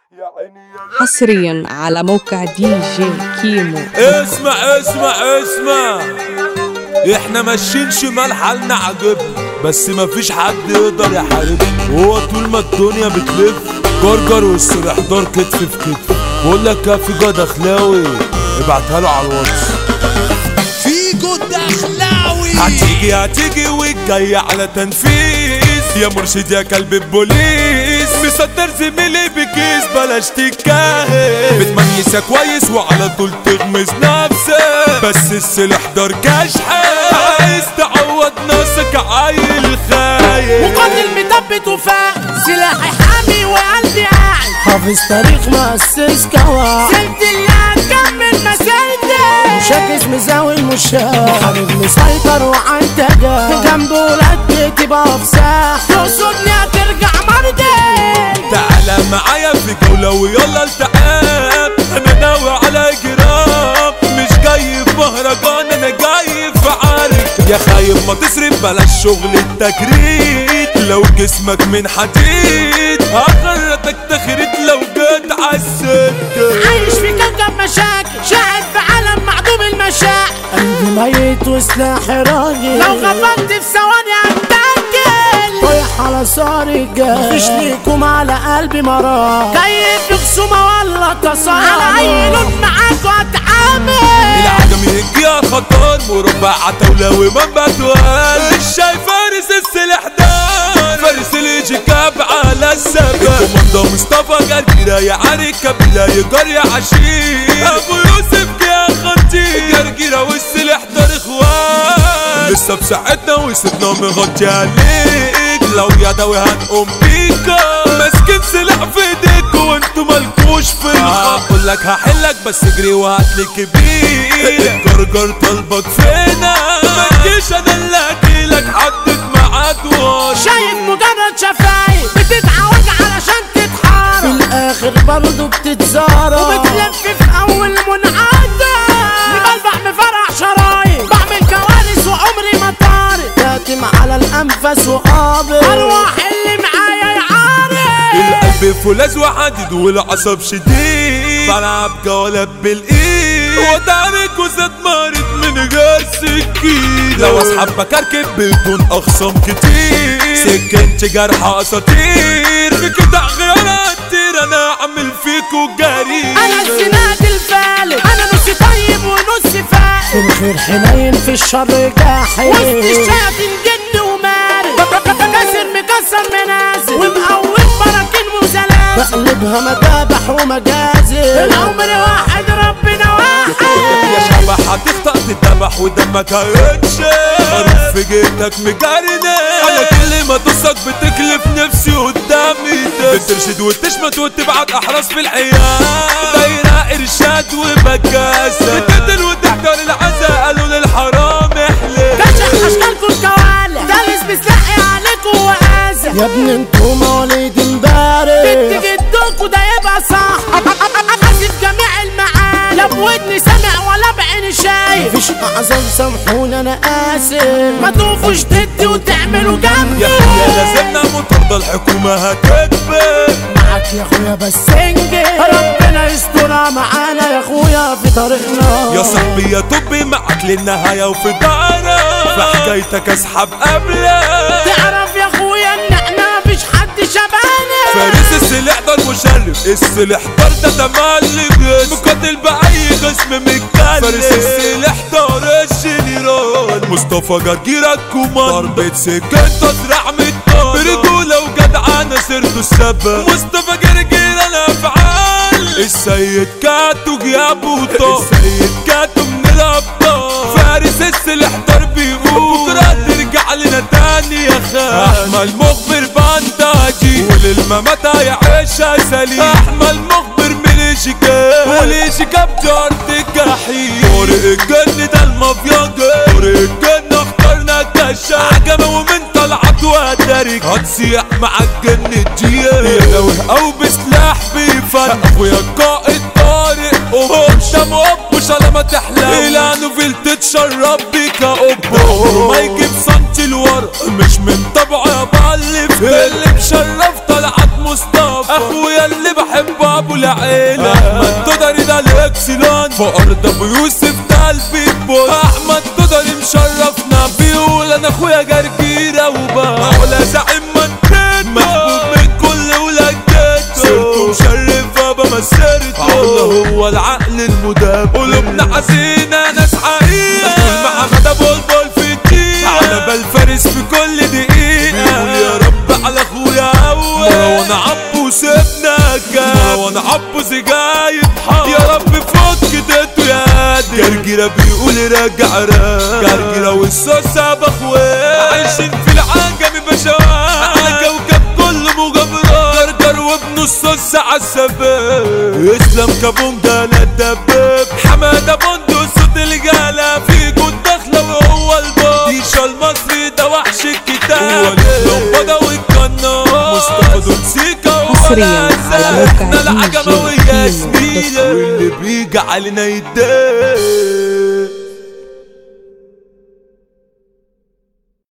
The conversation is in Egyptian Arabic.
حصريا على موقع دي جي كيمو اسمع اسمع اسمع احنا ماشيين شمال حالنا عجبنا بس مفيش حد يقدر يحاربنا وهو طول ما الدنيا بتلف جرجر والاستحضار كتف في كتف بقول لك يا فيجا دخلاوي ابعتها له على الواتس فيجو الدخلاوي هتيجي هتيجي والجاي على تنفيذ يا مرشد يا كلب البوليس مصدر زميلي بكيس بلاش تتكهن بتميزها كويس وعلى طول تغمز نفسك بس السلاح دار كشحة عايز تعوض نفسك عيل خايف مقاتل مثبت وفاق سلاحي حامي وقلبي قاعد حافظ تاريخ مؤسس كواعد سلت اللي هتكمل مسيرتي مشاكس مزاوي المشاة محارب مسيطر وعنتجة جنبه ولاد بيتي بقى في ساح تقصدني هترجع مرضي تعالى معايا في جولة ويلا التعاب انا ناوي على جرام مش جاي في مهرجان انا جاي في عارك يا خايب ما تصرف بلاش شغل التجريد لو جسمك من حديد هخرتك تخريط لو جيت عالسكة عايش في كوكب مشاكل شاهد في عالم معدوم المشاعر قلبي ميت وسلاحي راجل لو غفلت في ثواني هتاكل رايح على صار الجاي مفيش ليكم على قلبي مرار كيف خصومة ولا تصار على اي لون معاكوا هتعامل العجم يجيها خطر مربع عتاولة وما بتوال مش شايف فارس السلاح دار فارس اللي كاب على السبب الكوماندا مصطفى جرجيرة يا عري كبيرة يا جارية عشير ابو يوسف يا خطير جرجيرة والسلاح دار اخوان لسه بساعتنا وسيبنا مغطي عليك لو يدوي هنقوم بيكا ماسكين سلاح في ايديك وانتوا مالكوش في الخط هقول لك هحلك بس اجري وهاتلي كبير الجرجر طلبك فينا ما تجيش انا اللي هجيلك حدد ميعاد وقت شايف مجرد شفايف بتتعوج علشان تتحارب في الاخر برضه بتتزارب وبتلف في اول منعدة مبلبع مفرع شرايط بعمل كوارث وعمري ما طارق كاتم على الانفاس وقابل ارواح اللي معايا يعارض القلب فولاذ وحديد والعصب شديد بلعب جولة بالايد وتعرك وزاد مارد من غير سكين لو اصحابك اركب بدون اخصام كتير سكنت جرح اساطير في قطع غيرها كتير انا اعمل فيكو جريء انا الزناد الفالت انا نص طيب ونص فائت في الخير حنين في الشر جاحد وسط الشياطين جن ومارد كاسر مكسر منازل ومقوم براكين وزلازل بقلبها مذابح ومجازر العمر واحد ربنا واحد يا شبح هتخطأ تتذبح ودمك هيتشال خروف في جيتك مجرنة انا كل ما تصك بتكلف نفسي قدامي بترشد وتشمت وتبعت احراس في الحياة دايرة ارشاد وبكاسة بتقتل وتحضر العزا قالوا للحرام احلى كشخ اشكالكم كوالة دلس بسلاحي عليكم وقازة يا ابن انتوا مواليد امبارح بنت جدكوا ده يبقى صح اسف جميع المعاني لا بودني سامع ولا بعيني شايف مفيش اعذار سامحوني انا اسف ما توقفوش ضدي وتعملوا جنبي يا اخويا لازمنا مطاردة الحكومة هتكبر معاك يا اخويا بس انجز ربنا يسترها معانا يا اخويا في طريقنا يا صاحبي يا طبي معاك للنهاية وفي دارك في حكايتك اسحب قبلك تعرف يا اخويا ان احنا مفيش حد شبهنا فارس السلاح ده المشرف السلاح دار ده ده مالك مقاتل بأي جسم متكلم فارس السلاح دار الجنرال مصطفى جرجيرة الكومان ضربة سكان تزرع متطار برجولة وجدعانة سيرته السبب مصطفى جرجيرة الأفعال السيد كاتو جيابه طار السيد كاتو من الأبطال فارس السلاح دار بيقول بكرة ترجع لنا تاني يا خال أحمد مخبر بانداجي وللممات هيعيشها سليم أحمد مخبر ميليشيكا وليشيكا بجارة الجحيم طارق الجن ده المافيا جاي طارق الجن اخترنا كشا عجبة ومن طلعت وهدارك هتصيح مع الجن الجيال يا ناوي او بسلاح بيفن اخويا القائد طارق قدام ابو شلمة تحلم الى نوفيل تتشرب بيك يا ابو ما يجيب سنتي لورا مش من طبعه يا بعلف اللي مشرف طلعت مصطفى اخويا اللي بحب ابو العيلة احمد تقدر ده الاكسلان في ارض ابو يوسف ده البيت بوس احمد تقدر مشرفنا بيقول انا اخويا جرجيرة وبا ولا زعيم منطقته محبوب من كل ولاد جده سيرته مشرفة بمسيرته هو العقل المدبر قلوبنا حزينة ناس حقيقة مع حمادة بلبل في الدقيقة على بال فارس في كل دقيقة بيقول يا رب على اخويا اول مروان عبو سيبنا كام مروان عبو زجايد حار يا رب فك ديته يا قادر جرجيرة بيقول راجع راجع جرجيرة والسوسة باخوات عايشين في العجم بشوات على كوكب كله مغامرات جرجر وابنه السوسة عالسباب اسلام كابونجا انا الدباب حمادة بندق صوت الجالة في جود داخلة وهو الباب ديشا المصري ده وحش الكتاب هو اللمبة والقناص مصطفى دول سيكا حصرياً على موقع احنا دي جي العجمة كيمو ويا دوت واللي بيجي علينا يتداب